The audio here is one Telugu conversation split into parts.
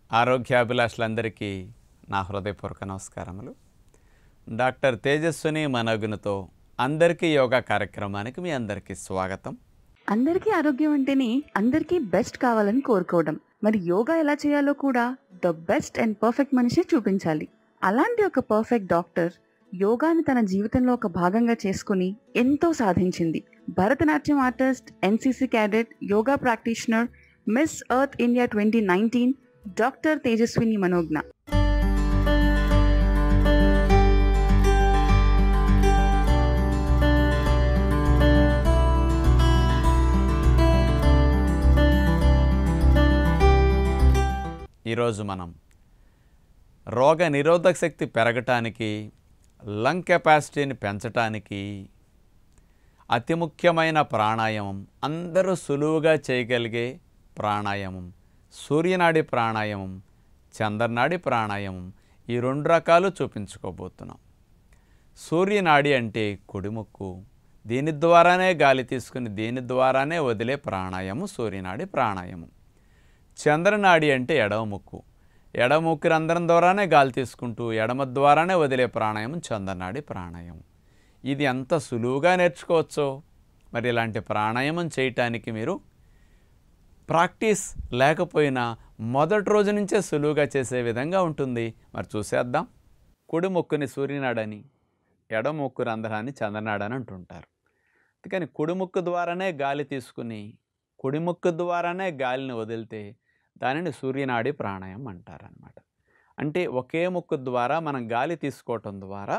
ఆరోగ్యాభిలాషులందరికీ నా హృదయపూర్వక నమస్కారములు డాక్టర్ తేజస్విని మనోగునితో అందరికీ యోగా కార్యక్రమానికి మీ అందరికీ స్వాగతం అందరికీ ఆరోగ్యం అంటేనే అందరికీ బెస్ట్ కావాలని కోరుకోవడం మరి యోగా ఎలా చేయాలో కూడా ద బెస్ట్ అండ్ పర్ఫెక్ట్ మనిషి చూపించాలి అలాంటి ఒక పర్ఫెక్ట్ డాక్టర్ యోగాని తన జీవితంలో ఒక భాగంగా చేసుకుని ఎంతో సాధించింది Bharatanatyam artist NCC cadet yoga practitioner Miss Earth India twenty nineteen doctor Tejaswini Manogna ఈరోజు మనం రోగ నిరోధక శక్తి పెరగటానికి లంగ్ కెపాసిటీని పెంచటానికి అతి ముఖ్యమైన ప్రాణాయామం అందరూ సులువుగా చేయగలిగే ప్రాణాయామం సూర్యనాడి ప్రాణాయామం చంద్రనాడి ప్రాణాయామం ఈ రెండు రకాలు చూపించుకోబోతున్నాం సూర్యనాడి అంటే కుడిముక్కు దీని ద్వారానే గాలి తీసుకుని దీని ద్వారానే వదిలే ప్రాణాయామం సూర్యనాడి ప్రాణాయామం చంద్రనాడి అంటే ఎడమ ముక్కు ఎడమ ముక్కు రంధ్రం ద్వారానే గాలి తీసుకుంటూ ఎడమ ద్వారానే వదిలే ప్రాణాయామం చంద్రనాడి ప్రాణాయామం ఇది ఎంత సులువుగా నేర్చుకోవచ్చో మరి ఇలాంటి ప్రాణాయామం చేయటానికి మీరు ప్రాక్టీస్ లేకపోయినా మొదటి రోజు నుంచే సులువుగా చేసే విధంగా ఉంటుంది మరి చూసేద్దాం కుడి ముక్కుని సూర్యనాడని ఎడమ ముక్కు రంధ్రాన్ని చంద్రనాడని అంటుంటారు అందుకని కుడి ముక్కు ద్వారానే గాలి తీసుకుని కుడి ముక్కు ద్వారానే గాలిని వదిలితే దానిని సూర్యనాడి ప్రాణాయామం అంటారనమాట అంటే ఒకే ముక్కు ద్వారా మనం గాలి తీసుకోవటం ద్వారా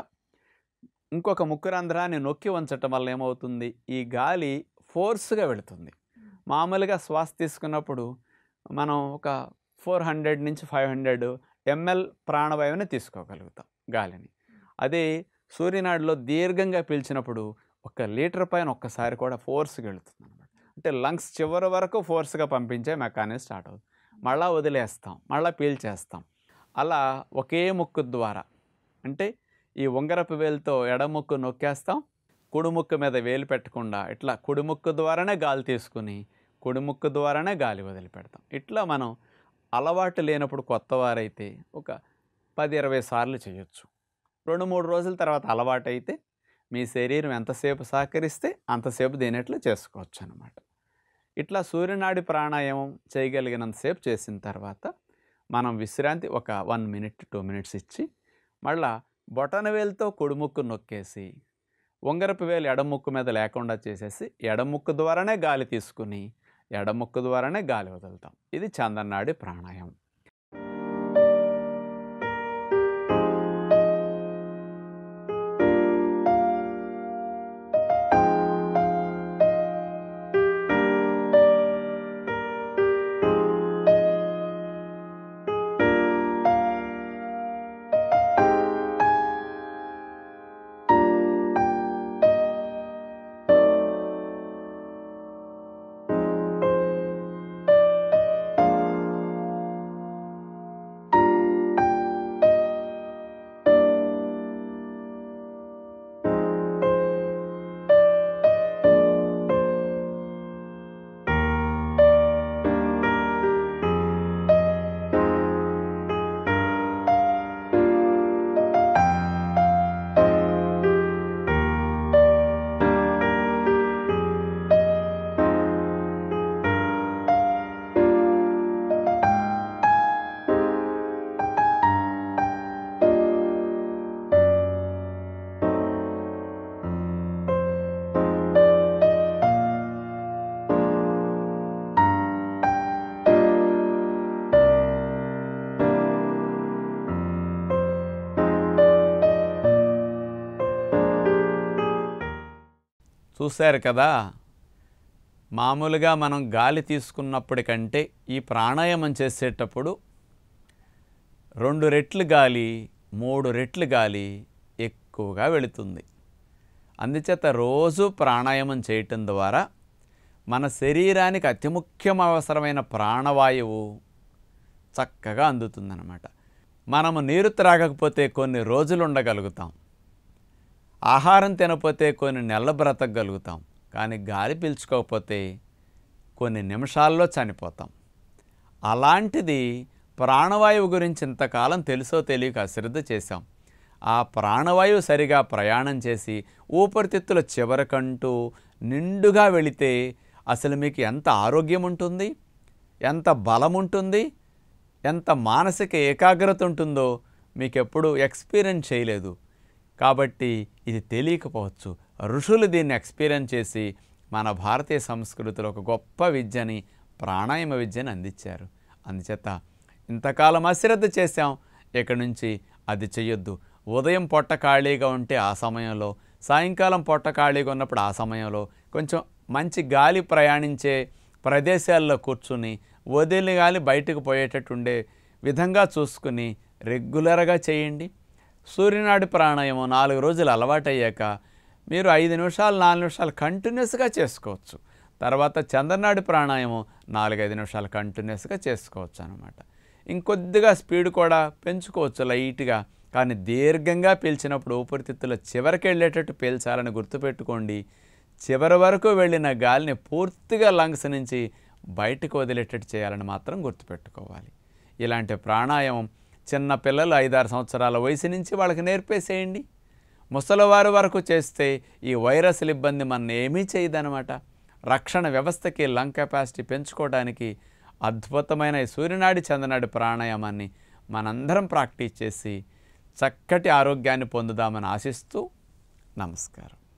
ఇంకొక ముక్కు రంధ్రాన్ని నొక్కి ఉంచటం వల్ల ఏమవుతుంది ఈ గాలి ఫోర్స్గా వెళుతుంది మామూలుగా శ్వాస తీసుకున్నప్పుడు మనం ఒక ఫోర్ హండ్రెడ్ నుంచి ఫైవ్ హండ్రెడ్ ఎంఎల్ ప్రాణవాయువుని తీసుకోగలుగుతాం గాలిని అదే సూర్యనాడిలో దీర్ఘంగా పీల్చినప్పుడు ఒక లీటర్ పైన ఒక్కసారి కూడా ఫోర్స్గా వెళుతుంది అనమాట అంటే లంగ్స్ చివరి వరకు ఫోర్స్గా పంపించే మెకానిజం స్టార్ట్ అవుతుంది మళ్ళా వదిలేస్తాం మళ్ళీ పీల్చేస్తాం అలా ఒకే ముక్కు ద్వారా అంటే ఈ ఉంగరపు వేలుతో ఎడముక్కు నొక్కేస్తాం కుడిముక్కు మీద వేలు పెట్టకుండా ఇట్లా కుడిముక్కు ద్వారానే గాలి తీసుకుని కుడిముక్కు ద్వారానే గాలి వదిలిపెడతాం ఇట్లా మనం అలవాటు లేనప్పుడు కొత్త వారైతే ఒక పది ఇరవై సార్లు చేయొచ్చు రెండు మూడు రోజుల తర్వాత అలవాటు అయితే మీ శరీరం ఎంతసేపు సహకరిస్తే అంతసేపు దీనిట్లు చేసుకోవచ్చు అనమాట ఇట్లా సూర్యనాడి ప్రాణాయామం చేయగలిగినంతసేపు చేసిన తర్వాత మనం విశ్రాంతి ఒక వన్ మినిట్ టూ మినిట్స్ ఇచ్చి మళ్ళా బొటన వేలుతో కుడిముక్కు నొక్కేసి ఉంగరపు వేలు ఎడముక్కు మీద లేకుండా చేసేసి ఎడముక్కు ద్వారానే గాలి తీసుకుని ఎడముక్కు ద్వారానే గాలి వదులుతాం ఇది చందనాడి ప్రాణాయామం చూశారు కదా మామూలుగా మనం గాలి తీసుకున్నప్పటికంటే ఈ ప్రాణాయామం చేసేటప్పుడు రెండు రెట్లు గాలి మూడు రెట్లు గాలి ఎక్కువగా వెళుతుంది అందుచేత రోజు ప్రాణాయామం చేయటం ద్వారా మన శరీరానికి అతి ముఖ్యం అవసరమైన ప్రాణవాయువు చక్కగా అందుతుందన్నమాట మనము నీరు త్రాగకపోతే కొన్ని రోజులు ఉండగలుగుతాం ఆహారం తినకపోతే కొన్ని నెలలు బ్రతకగలుగుతాం కానీ గాలి పీల్చుకోకపోతే కొన్ని నిమిషాల్లో చనిపోతాం అలాంటిది ప్రాణవాయువు గురించి ఇంతకాలం తెలుసో తెలియక అశ్రద్ధ చేశాం ఆ ప్రాణవాయువు సరిగా ప్రయాణం చేసి ఊపిరితిత్తుల చివరకంటూ నిండుగా వెళితే అసలు మీకు ఎంత ఆరోగ్యం ఉంటుంది ఎంత బలం ఉంటుంది ఎంత మానసిక ఏకాగ్రత ఉంటుందో మీకు ఎప్పుడు ఎక్స్పీరియన్స్ చేయలేదు కాబట్టి ఇది తెలియకపోవచ్చు ఋషులు దీన్ని ఎక్స్పీరియన్స్ చేసి మన భారతీయ సంస్కృతిలో ఒక గొప్ప విద్యని ప్రాణాయామ విద్యని అందించారు అందుచేత ఇంతకాలం అశ్రద్ధ చేశాం ఇక నుంచి అది చెయ్యొద్దు ఉదయం పొట్ట ఖాళీగా ఉంటే ఆ సమయంలో సాయంకాలం పొట్ట ఖాళీగా ఉన్నప్పుడు ఆ సమయంలో కొంచెం మంచి గాలి ప్రయాణించే ప్రదేశాల్లో కూర్చుని వదిలి గాలి బయటకు పోయేటట్టు ఉండే విధంగా చూసుకుని రెగ్యులర్గా చేయండి సూర్యనాడి ప్రాణాయామం నాలుగు రోజులు అలవాటయ్యాక మీరు ఐదు నిమిషాలు నాలుగు నిమిషాలు కంటిన్యూస్గా చేసుకోవచ్చు తర్వాత చంద్రనాడి ప్రాణాయామం నాలుగైదు నిమిషాలు కంటిన్యూస్గా చేసుకోవచ్చు అనమాట ఇంకొద్దిగా స్పీడ్ కూడా పెంచుకోవచ్చు లైట్గా కానీ దీర్ఘంగా పీల్చినప్పుడు ఊపిరితిత్తుల చివరికి వెళ్ళేటట్టు పీల్చాలని గుర్తుపెట్టుకోండి చివరి వరకు వెళ్ళిన గాలిని పూర్తిగా లంగ్స్ నుంచి బయటకు వదిలేటట్టు చేయాలని మాత్రం గుర్తుపెట్టుకోవాలి ఇలాంటి ప్రాణాయామం చిన్న పిల్లలు ఐదారు సంవత్సరాల వయసు నుంచి వాళ్ళకి నేర్పేసేయండి ముసలివారి వరకు చేస్తే ఈ వైరస్ల ఇబ్బంది మన ఏమీ చేయదనమాట రక్షణ వ్యవస్థకి లంగ్ కెపాసిటీ పెంచుకోవడానికి అద్భుతమైన ఈ సూర్యనాడి చందనాడి ప్రాణాయామాన్ని మనందరం ప్రాక్టీస్ చేసి చక్కటి ఆరోగ్యాన్ని పొందుదామని ఆశిస్తూ నమస్కారం